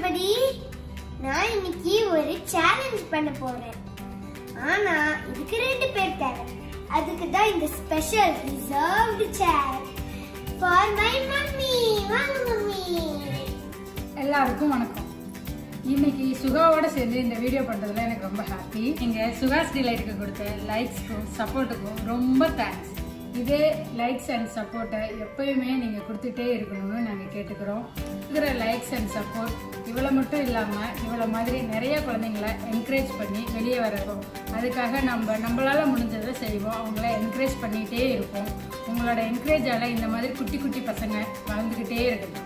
everybody நான் இன்னைக்கு ஒரு சேலஞ்ச் பண்ண போறேன் ஆனா இதுக்கு ரெண்டு பேர் தேவை அதுக்கு தான் இந்த special reserved chair for my mummy வாங்க மம்மி எல்லாருக்கும் வணக்கம் இன்னைக்கு சுகாவோட சேர்ந்து இந்த வீடியோ பண்றதுல எனக்கு ரொம்ப ஹாப்பி நீங்க சுகாஸ் டிலைட்டுக்கு கொடுத்த லைக்ஸ்க்கும் சப்போர்ட்டுக்கும் ரொம்ப தேங்க்ஸ் இதே லைக்ஸ் அண்ட் சப்போர்ட்டை எப்பயுமே நீங்க கொடுத்துட்டே இருக்கணும்னு நாங்க கேட்டுக்கிறோம் இருக்கிற லைக்ஸ் அண்ட் சப்போர்ட் இவ்வளோ மட்டும் இல்லாம இவ்வளோ மாதிரி நிறைய குழந்தைங்களை என்கரேஜ் பண்ணி வெளியே வரணும் அதுக்காக நம்ம நம்மளால முடிஞ்சதை செய்வோம் அவங்கள என்கரேஜ் பண்ணிகிட்டே இருப்போம் உங்களோட என்கரேஜால இந்த மாதிரி குட்டி குட்டி பசங்க வளர்ந்துக்கிட்டே இருக்கட்டும்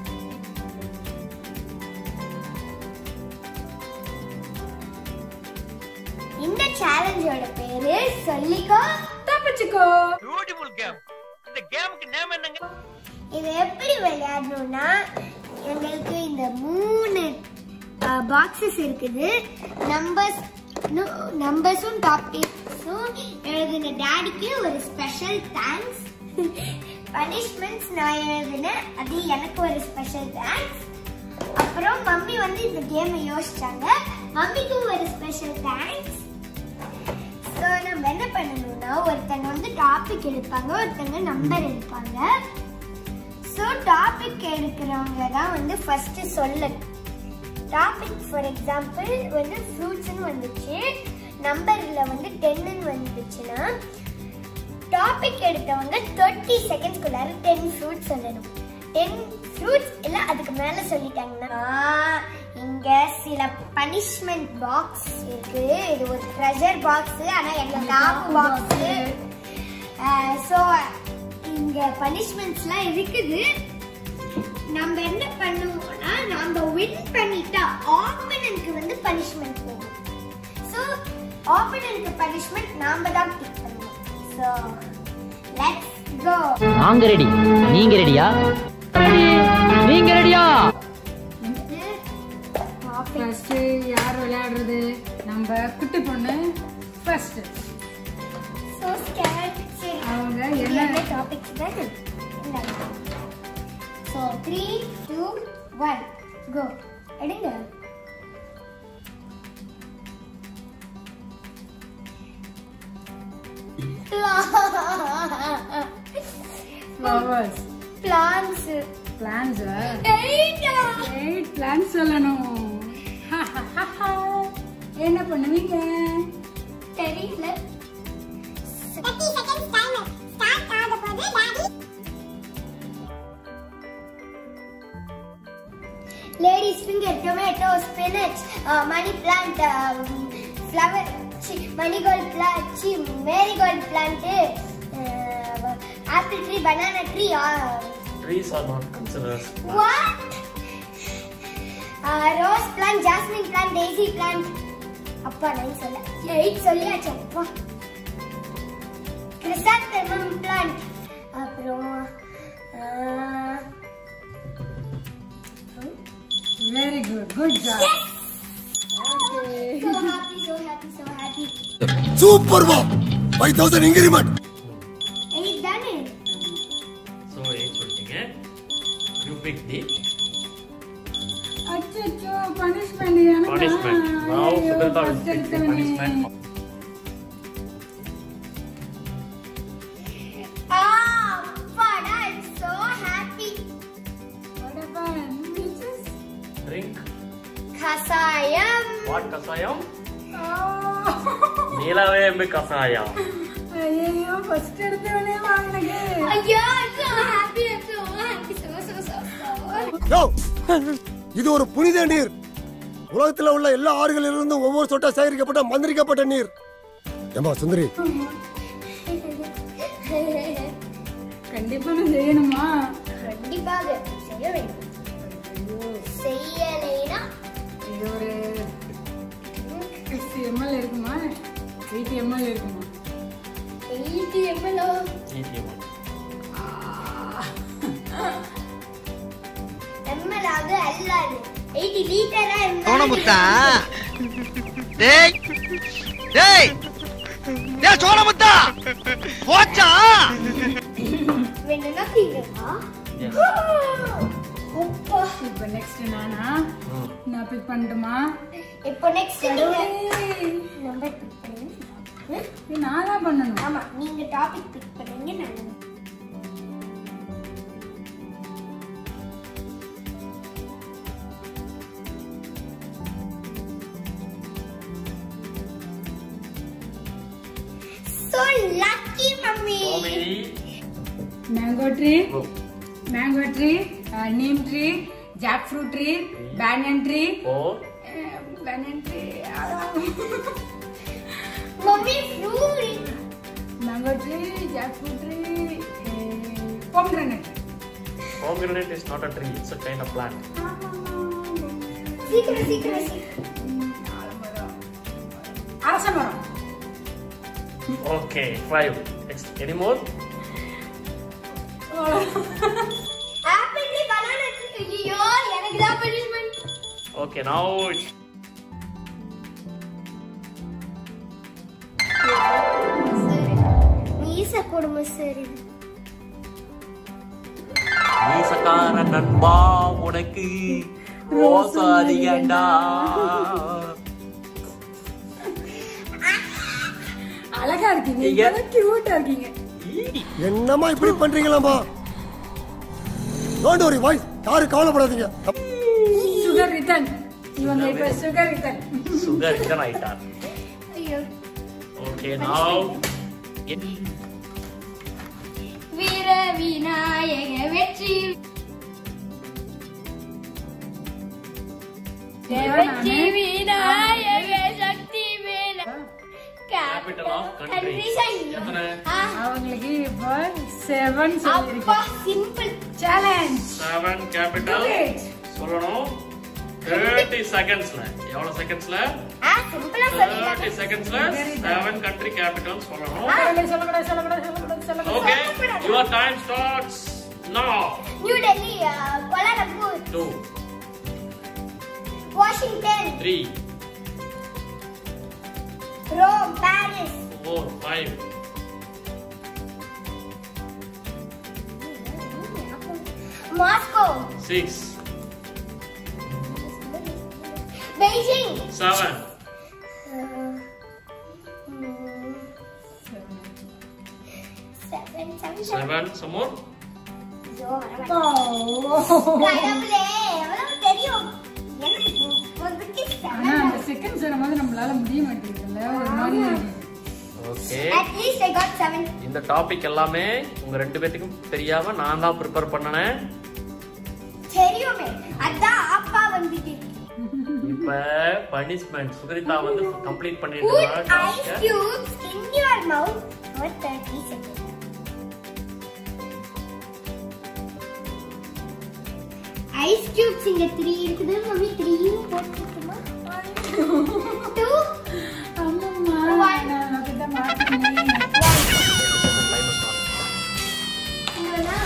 இந்த சேலஞ்சோட பேரு சொல்லிக்கோ தப்பிச்சுக்கோ பியூட்டிஃபுல் கேம் இந்த கேமுக்கு நேம் என்னங்க இது எப்படி விளையாடணும்னா எங்களுக்கு இந்த மூணு பாக்ஸஸ் இருக்குது நம்பர்ஸ் நம்பர்ஸும் டாபிக்ஸும் எழுதின டேடிக்கு ஒரு ஸ்பெஷல் தேங்க்ஸ் பனிஷ்மெண்ட்ஸ் நான் எழுதினேன் அது எனக்கு ஒரு ஸ்பெஷல் தேங்க்ஸ் அப்புறம் மம்மி வந்து இந்த கேமை யோசிச்சாங்க மம்மிக்கும் ஒரு ஸ்பெஷல் தேங்க்ஸ் ஸோ நம்ம என்ன பண்ணணும்னா ஒருத்தங்க வந்து டாபிக் எடுப்பாங்க ஒருத்தங்க நம்பர் எடுப்பாங்க ஸோ டாபிக் எடுக்கிறவங்க தான் வந்து ஃபர்ஸ்ட் சொல்லணும் டாபிக் ஃபார் எக்ஸாம்பிள் வந்து ஃப்ரூட்ஸ்னு வந்துச்சு நம்பரில் வந்து டென்னு வந்துச்சுன்னா டாபிக் எடுத்தவங்க தேர்ட்டி செகண்ட்ஸ்குள்ளார டென் ஃப்ரூட்ஸ் சொல்லணும் டென் ஃப்ரூட்ஸ் இல்லை அதுக்கு மேலே சொல்லிட்டாங்கன்னா இங்க சில பனிஷ்மெண்ட் பாக்ஸ் இருக்கு இது ஒரு ட்ரெஷர் பாக்ஸ் ஆனா எங்க டாப் பாக்ஸ் ஸோ இங்க பனிஷ்மெண்ட்ஸ்லாம் இருக்குது நம்ம என்ன பண்ணுவோம்னா நம்ம வின் பண்ணிட்டா ஆப்பனனுக்கு வந்து பனிஷ்மெண்ட் போகும் ஸோ ஆப்பனனுக்கு பனிஷ்மெண்ட் நாம தான் பிக் பண்ணுவோம் ஸோ லெட்ஸ் கோ நாங்க ரெடி நீங்க ரெடியா நீங்க ரெடியா ஃபர்ஸ்ட் யார் விளையாடுறது நம்ம குட்டி பொண்ணு ஃபர்ஸ்ட் ஸோ ஸ்கேட் சரி அவங்க என்ன என்ன டாபிக்ஸ் தானே so three two one go எடுங்க flowers plants plants eight plants சொல்லணும் என்ன பண்ணுவீங்க தெரியல தேர்ட்டி செகண்ட்ஸ் டைமர் ஸ்டார்ட் ஆக போது daddy ladies finger tomato spinach money plant flower marigold plant சி marigold plant apple tree banana tree trees are not considers what rose plant jasmine plant daisy plant அப்பா நான் சொல்ல eight சொல்லியாச்சு அப்பா chrysanthemum plant அப்புறம் ah, very good good job so happy, so happy, so happy. Super பா five thousand increment Eight தானே so eight சொல்லிட்டீங்க you pick the அச்சோ பனிஷ்மெண்ட் எனக்கு பனிஷ்மெண்ட் நவ் ஐயோ, Sugandha first will pick the எடுத்தவனே. பனிஷ்மெண்ட் Ah, அப்பாடா, I'm so happy. What happened? Which is- drink kashayam what kashayam Oh. நீலாவே எம்பி கசாயம் ஐயையோ, first எடுத்தவனே வாங்கினது. ஐயோ I'm so happy, I'm so happy, so, so, so, so. யோ இது ஒரு புனித நீர் உலகத்துல உள்ள எல்லா ஆறுகளிலிருந்தும் ஒவ்வொரு சொட்டா சேகரிக்கப்பட்ட மந்திரிக்கப்பட்ட நீர் ஏம்பா சுந்தரி கண்டிப்பா நான் செய்யணுமா கண்டிப்பாக செய்ய வேண்டும் செய்யலைனா இது ஒரு 60 ml இருக்குமா 80 ml இருக்குமா எயிட்டி எம்எல்ஓ ஈட்டியம் எம்எல் ஆகுது அல்லாது எயிட்டி லீட்டரா சோனமுத்தா டேய் டேய் டேய் சோனமுத்தா போச்சா வேணும்னா தீங்கப்பா Yes. அப்பா. இப்போ நெக்ஸ்ட் நானா ம். நான் பிக் பண்ணட்டுமா இப்போ நெக்ஸ்ட் நீங்க நம்பர் பிக் பண்ணுங்க ம்? இது நான் தான் பண்ணணும் ஆமா நீங்க டாபிக் பிக் பண்ணுங்க நான் So lucky, mummy. Gomathi mango tree oh, mango tree neem tree jackfruit tree banyan tree oh banyan tree Mummy, fruit. Mango tree jackfruit tree pomegranate pomegranate is not a tree it's a kind of plant சீக்கிரம் சீக்கிரம் சீக்கிரம் அரச மரம் okay five Next, any more apple tree banana tree ஐயோ எனக்கு தான் punishment okay now it's மீச குடும்பம் சரி மீசக்கார நண்பா உனக்கு ரோசா அதிகண்டா அழகா இருக்கீங்க நீங்க? கியூட்டா இருக்கீங்க என்னம்மா இப்படி பண்றீங்களாம்மா டோன்ட் வரி வாய்ஸ் யாரும் கவலைப்படாதீங்க சுகர் ரிட்டன் இவங்க இப்ப சுகர் ரிட்டன் சுகர் ரிட்டன் ஆயிட்டார் ஐயோ okay now வீர விநாயக வெற்றி வெற்றி விநாயக சக்தி வேல capital of country எத்தனை அவங்களுக்கு இப்போ செவன் அப்பா சொல்லிருக்கேன் சிம்பிள் சேலஞ்ச் செவன் கேபிட்டல் சொல்லணும் தேர்ட்டி செகண்ட்ஸ்ல எவ்வளவு செகண்ட்ஸ்ல ஆ சிம்பிளா சொல்லிடலாம் தேர்ட்டி செகண்ட்ஸ்ல செவன் கண்ட்ரி கேபிட்டல் சொல்லணும் சொல்லக்கூடாது சொல்லக்கூடாது சொல்லக்கூடாது சொல்லக்கூடாது okay your time starts now New Delhi Kuala Lumpur two Washington three Rome Paris four five Moscow six Beijing seven seven seven seven some more ஐயோ கடவுளே எவ்வளவு தெரியும் எனக்கு இப்போதைக்கு ஆனா seven. அந்த செகண்ட் சொன்ன மாதிரி நம்மளால முடிய மாட்டேங்குதுல்ல ஒரு மாதிரி இருக்குது. Okay At least I got seven. இந்த டாபிக் எல்லாமே உங்க ரெண்டு பேத்துக்கும் தெரியாம நான் தான் ப்ரிப்பேர் பண்ணனேன் தெரியுமே அதான் அப்பா வந்துட்டு இப்ப பனிஷ்மெண்ட் சுகரிதா வந்து கம்ப்ளீட் Put பண்ணிட்டு ice cubes in your mouth for 30 seconds. Ice cubes இங்க 3 இருக்குது மம்மி 3யும் போட்டுட்டுமா 2 ஆமாம்மா, One. நான் உன்கிட்ட மாட்டினேன். இங்கனா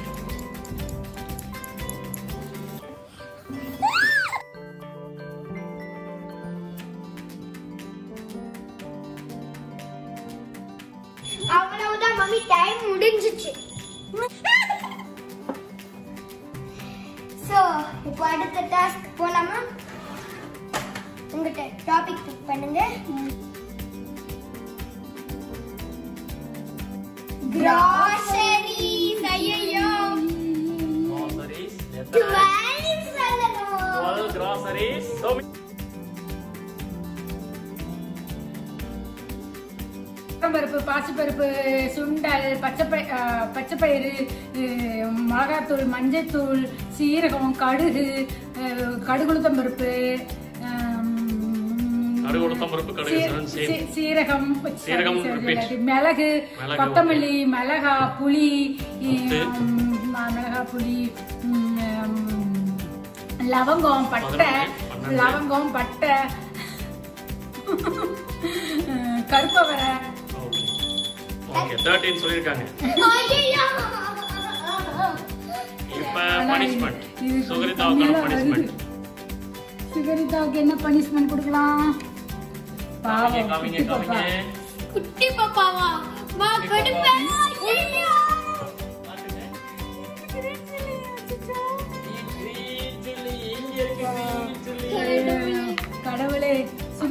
அவ்வளவுதான் மம்மி டைம் முடிஞ்சிச்சு சோ இப்போ அடுத்த டாஸ்க் போலாமா உங்ககிட்ட டாபிக் பிக் பண்ணுங்க கிராசரிஸ் ஐயோ groceries எத்தனை? டுவெல் சொல்லணும் 12 groceries so பருப்பு பாசிப்பருப்பு சுண்டல் பச்சைப்பை பச்சைப்பயிறு அஹ், மிளகாத்தூள் மஞ்சத்தூள் சீரகம் கடுகு அஹ், கடுகுளுத்தம் பருப்பு கடுகு, உளுத்தம் பருப்பு, கடுகு, seven, same. சீரகம் சீரகம், sorry, repeat. sorry, மிளகு மிளகு, கொத்தமல்லி மிளகா புளி முத்து. உம், மிளகா புளி உம், உம், லவங்கம் பட்டை பதினொன்று, பன்னெண்டு. லவங்கம் பட்டை அஹ், கருப்பவரை ஓகே ஓகே 13 சொல்லிருக்காங்க ஐயோ இப்ப ஆனா பனிஷ்மெண்ட் இது- இது சுகரிதாவுக்கான கம்மியா பனிஷ்மெண்ட் சுகரிதாவுக்கு என்ன பனிஷ்மெண்ட் கொடுக்கலாம் காமிங்க காமிங்க குட்டி பாப்பா. காமிங்க குட்டி பாப்பாவா மா கொடுப்பேன் ஐயோ பாத்துங்க. Three, three.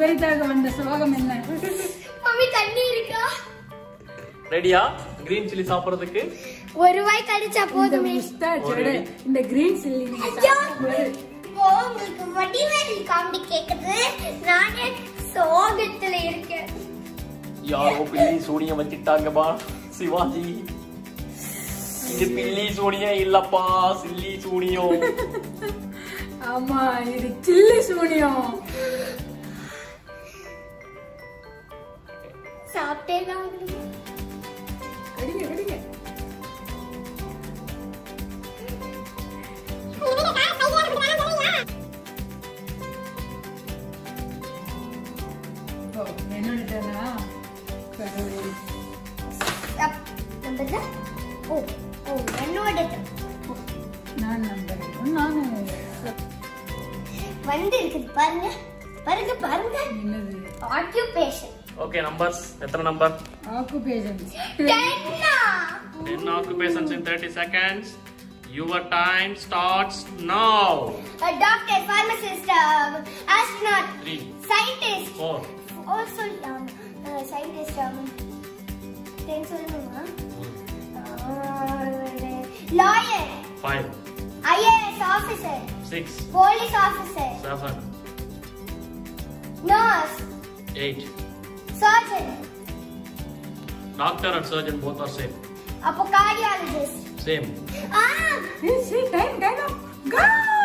சுகரிதாக வந்த சோகம் என்ன மம்மி தண்ணி இருக்கா ரெடியா கிரீன் சில்லி சாப்பிடுறதுக்கு ஒரு வாய் கடிச்சா இந்த போதுமே முஸ்டாச்சோட இந்த கிரீன் சில்லி நீங்க ஐயோ! சாப்பிடும்போது இப்போ உங்களுக்கு வடிவேலி காமெடி கேக்குது நானே சோகத்துல இருக்கேன் யாரோ பில்லி சூனியம் வச்சிட்டாங்கப்பா சிவாஜி இது பில்லி சூனியம் இல்லப்பா சில்லி சூனியம் ஆமா இது சில்லி சூனியம் சாப்பிட்டே தான் கடிங்க கடிங்க ஓ, என்னோட டேனா கடவுளே நம்பர் ஓ ஓ என்னோட turn. நான் நம்புறேன் நானு வந்து இருக்குது பாருங்க பாருங்க பாருங்க என்னது ஆக்குபேஷன் ஓகே நம்பர்ஸ் எத்தனை நம்பர் ஆக்குபேஷன் டென்னா 10 occupations in 30 seconds your time starts now doctor pharmacist astronaut 3 scientist 4 also scientist then சொல்லணுமா lawyer 5 IAS officer 6 police officer 7 nurse 8 surgeon doctor and surgeon both are same அப்போ cardiologist same ஆ time time go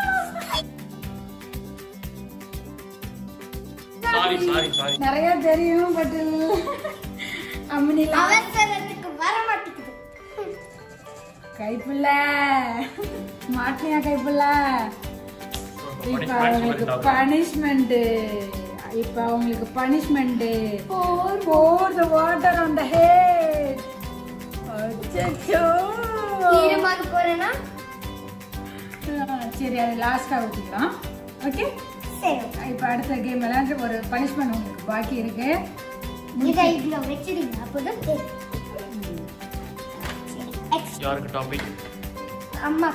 sorry sorry sorry நிறைய தெரியும் but அம்மனிலாம் அவசரத்துக்கு வர மாட்டேங்குது கைப்புள்ள மாட்டினியா கைப்புள்ள So, இப்ப punishment அவங்களுக்கு சொல்லிட்டாங்க. பனிஷ்மெண்ட் இப்ப அவங்களுக்கு punishment pour the water on the head அச்சச்சோ ஈரமாக போறேன்னா சரி அது லாஸ்டா ஊத்திக்கலாம் ஓகே சரி இப்ப அடுத்த கேம் விளையாண்டு ஒரு பனிஷ்மெண்ட் உங்களுக்கு பாக்கி இருக்கு இதை இதுல வச்சிடுங்க அப்போதான் தெரியும் சரி, next. யாருக்கு டாபிக் அம்மா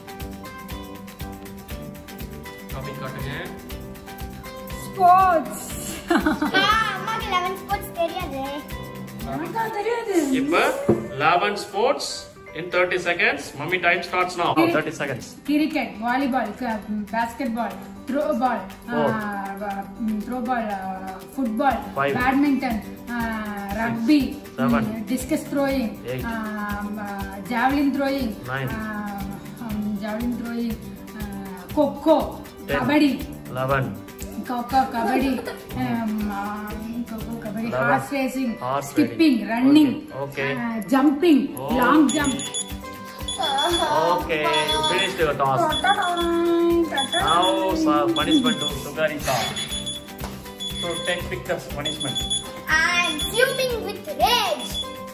டாபிக் காட்டுங்க ஸ்போர்ட்ஸ் ஆ, அம்மாக்கு லெவன் ஸ்போர்ட்ஸ் தெரியாது எனக்கா தெரியாது இப்ப 11 sports in 30 seconds mummy time starts now 30 seconds cricket volleyball basketball throwball Oh. Throwball football Five. Badminton rugby Seven. Discus throwing Eight. Javelin throwing Nine. Javelin throwing kho kho Ten. Kabaddi 11 kho kho kabaddi kho kho kabaddi Eleven. Horse racing Horse skipping riding. Running Okay. Okay. Jumping Oh. Long jump okay you finished your task now sir, punishment to sugarita so take pictures punishment I'm fuming with rage.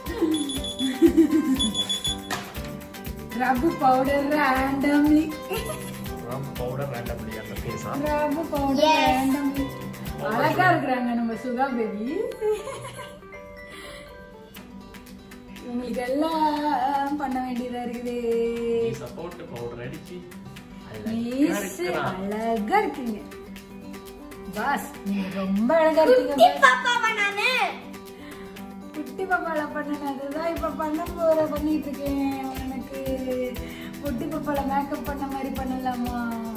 Rub powder randomly rum powder randomly on the face huh? Rub powder Yes. randomly அழகா இருக்கிறாங்க நம்ம சுகா baby உங்களுக்கு எல்லாம் பண்ண வேண்டியதா இருக்குது நீ support powder அடிச்சு அழகா Miss, இருக்கிறா. அழகா இருக்கீங்க பாஸ் நீங்க ரொம்ப அழகா இருக்கீங்க குட்டி boss. பாப்பாவா நானு குட்டி பாப்பால பண்ணனதுதான் இப்ப பண்ண போற பண்ணிட்டு இருக்கேன் உனக்கு குட்டி பாப்பால மேக்கப் பண்ண மாதிரி பண்ணலாமா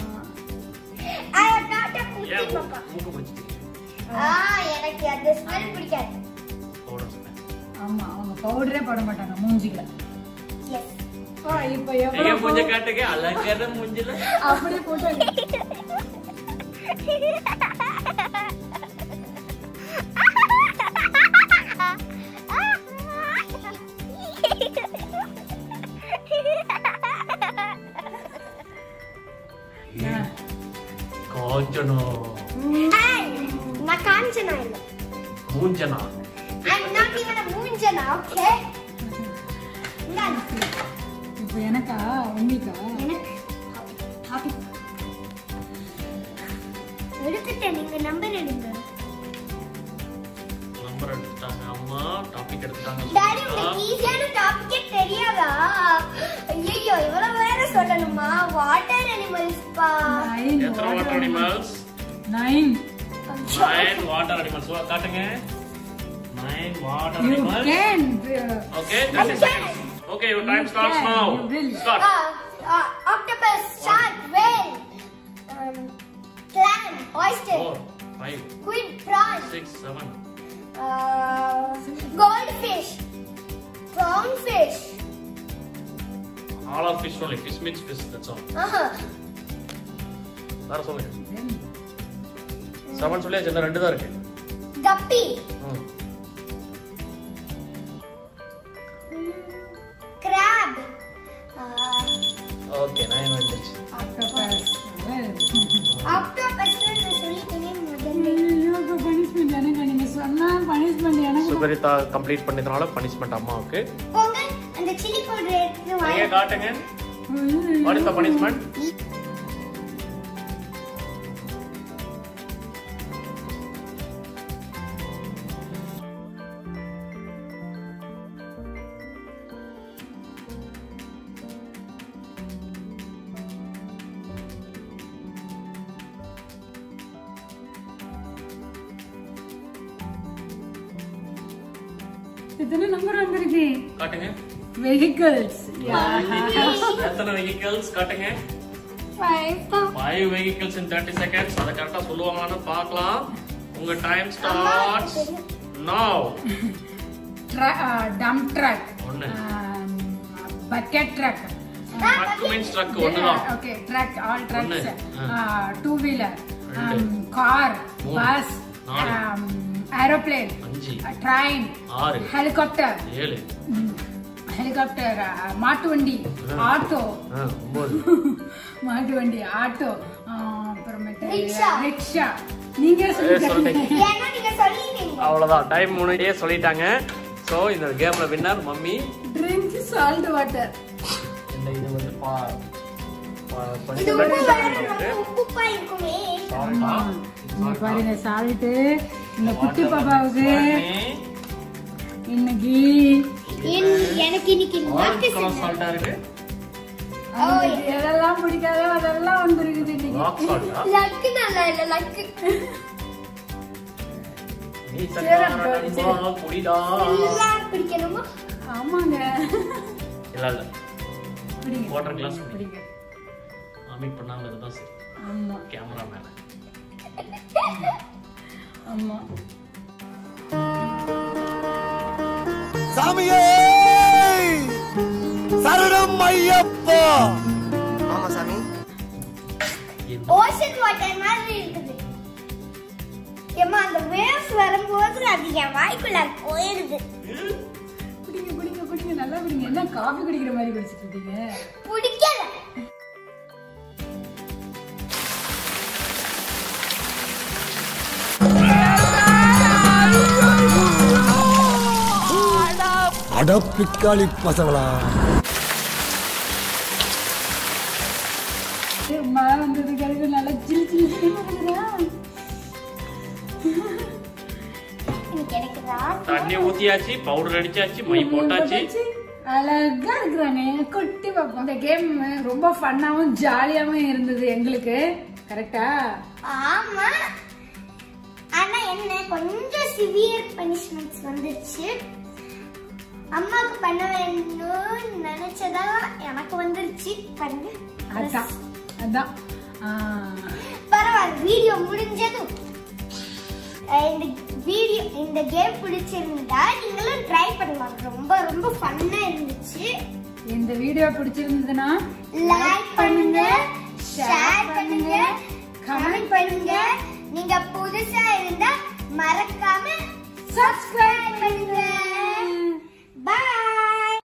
I am not a குட்டி ஏன் பாப்பா மூக்கு பிடிச்சிட்டு ஆ எனக்கு அந்த ஸ்மெல் பிடிக்காது powder சொன்னேன் ஆமா அவங்க பவுடரே போட மாட்டாங்க மூஞ்சில எஸ் ஆ, இப்ப ஐயா எவ்வளவு மூஞ்ச காட்டுங்க அழகான மூஞ்சில அப்படியே போட்டு காஞ்சனா நான் காஞ்சனா இல்ல மூஞ்சனா I'm not even a மூஞ்சனா ஓகே இந்தாங்க இப்ப எனக்கா உங்களுக்கா எனக்கு டாபிக் எடுத்துட்டேன் நீங்க நம்பர் எடுங்க நம்பர் எடுத்துட்டாங்க அம்மா டாபிக் எடுத்துட்டாங்க டாடி உங்களுக்கு ஈஸியான டாபிக்கே தெரியாதா ஐயோ இவ்வளவு வேற சொல்லணுமா வாட்டர் அனிமல்ஸ் பா நைன் எத்தனை water animals nine nine water animals So, காட்டுங்க nine water You animals can. uh, okay 30 seconds okay your time starts can, now you will. start Uh, uh, octopus, shark, whale, um, clam, oyster, four five squid, prawn, six seven uh, goldfish, clownfish. all are fish only fish means fish that's all Uh-huh. வேற சொல்லுங்க seven சொல்லியாச்சு இன்னும் ரெண்டு தான் இருக்கு Guppy, ம். crab, uh, okay nine வந்துருச்சு Octopus. Well. octopus நான் சொல்லிட்டேனே முதல்ல. ஐயோ, இப்ப punishment எனக்கு நீங்க சொன்னா punishment எனக்கு சுகரிதா கம்ப்ளீட் பண்ணதுனால பனிஷ்மெண்ட் அம்மாவுக்கு போங்க அந்த சில்லி பவுடர் எடுத்து நீங்க வாங்க காட்டுங்க வாட் இஸ் த பனிஷ்மெண்ட் எத்தனை நம்பர் வந்திருக்கு காட்டுங்க vehicles yeah எத்தனை வெஹிக்கிள்ஸ் காட்டுங்க five five vehicles in thirty seconds அதை கரெக்டா சொல்லுவாங்கன்னு பார்க்கலாம் உங்க time starts now Tra- uh, dump truck ஒண்ணு. um, bucket truck truck means truck ஒண்ணுதான் ஓகே ட்ரக் ஆல் ஒண்ணு. ட்ரக்ஸ் டூ வீலர் ரெண்டு. கார் மூணு. பஸ் நாலு. ஏரோப்ளேன் அஞ்சு ட்ரெயின் ஆறு ஹெலிகாப்டர் ஏழு ஹெலிகாப்டர் மாட்டு வண்டி ஆட்டோ ஆ, ஒன்பது மாட்டு வண்டி ஆட்டோ அப்புறமேட்டு ரிக்ஷா. ரிக்ஷா நீங்க ஏ, சொல்லுங்க சொல்லிட்டீங்க ஏன்னா நீங்க சொல்லிட்டீங்க அவ்வளவுதான் டைம் முன்னாடியே சொல்லிட்டாங்க சோ இந்த கேம்ல winner mummy drink salt water இந்த இது வந்து பா பா- இது punishment உப்பு வேற வந்து ரொம்ப உப்புப்பா இருக்குமே salt ஆ? இங்க பாருங்க சால்ட் இந்த குட்டி பாப்பாவுக்கு இன்னைக்கு என்- எனக்கு இன்னைக்கு ஆரஞ்சு நட்டு கலர் சால்ட்டா இருக்கு அவங்களுக்கு எதெல்லாம் பிடிக்காதோ அதெல்லாம் வந்துருக்குது இன்னைக்கு ராக் சால்ட்டா லக்கு நல்லா இல்ல லக்கு நீ சரி, சக்கர சரி. நண்பா குடிடா எல்லாம் பிடிக்கணுமா ஆமாங்க இல்ல இல்ல பிடிங்க வாட்டர் கிளாஸ் பிடிங்க அமிட் பண்ணாம இருந்தா சரி ஆமா கேமரா மேல ஆமா சாமியே சரணம் ஐயப்பா ஆமா சாமி ஓஷன் வாட்டர் மாதிரி இருக்குது ஏமா அந்த வேவ்ஸ் வரும்போது அது என் வாய்க்குள்ள போயிடுது குடிங்க குடிங்க குடிங்க நல்லா குடிங்க என்ன காஃபி குடிக்கிற மாதிரி குடிச்சிட்டு இருக்கீங்க பிடிக்கல அடப்பிக்காளி பசங்களா மழை வந்ததுக்கு அதுக்கு நல்லா சிலு சிலு சிலுன்னு இருக்குதா? எனக்கு எனக்கு ராத்திரி தண்ணி ஊத்தியாச்சு பவுடர் அடிச்சாச்சு மை போட்டாச்சு அழகா இருக்கிறாங்க குட்டி பாப்போம் இந்த கேம் ரொம்ப ஃபன்னாவும் ஜாலியாவும் இருந்தது எங்களுக்கு கரெக்டா ஆமா ஆனா என்ன கொஞ்சம் சிவியர் பனிஷ்மெண்ட்ஸ் வந்துருச்சு அம்மாவுக்கு பண்ண வேணும்னு நினைச்சதா எனக்கு வந்துருச்சு பாருங்க அதான் அதான் ஆ, பரவாயில்ல வீடியோ முடிஞ்சதும் அஹ் இந்த வீடியோ இந்த கேம் பிடிச்சிருந்தா நீங்களும் ட்ரை பண்ணலாம் ரொம்ப ரொம்ப ஃபன்னா இருந்துச்சு இந்த வீடியோ பிடிச்சிருந்ததுன்னா லைக் பண்ணுங்க ஷேர் பண்ணுங்க கமெண்ட் பண்ணுங்க நீங்க புதுசா இருந்தா மறக்காம சப்ஸ்கிரைப்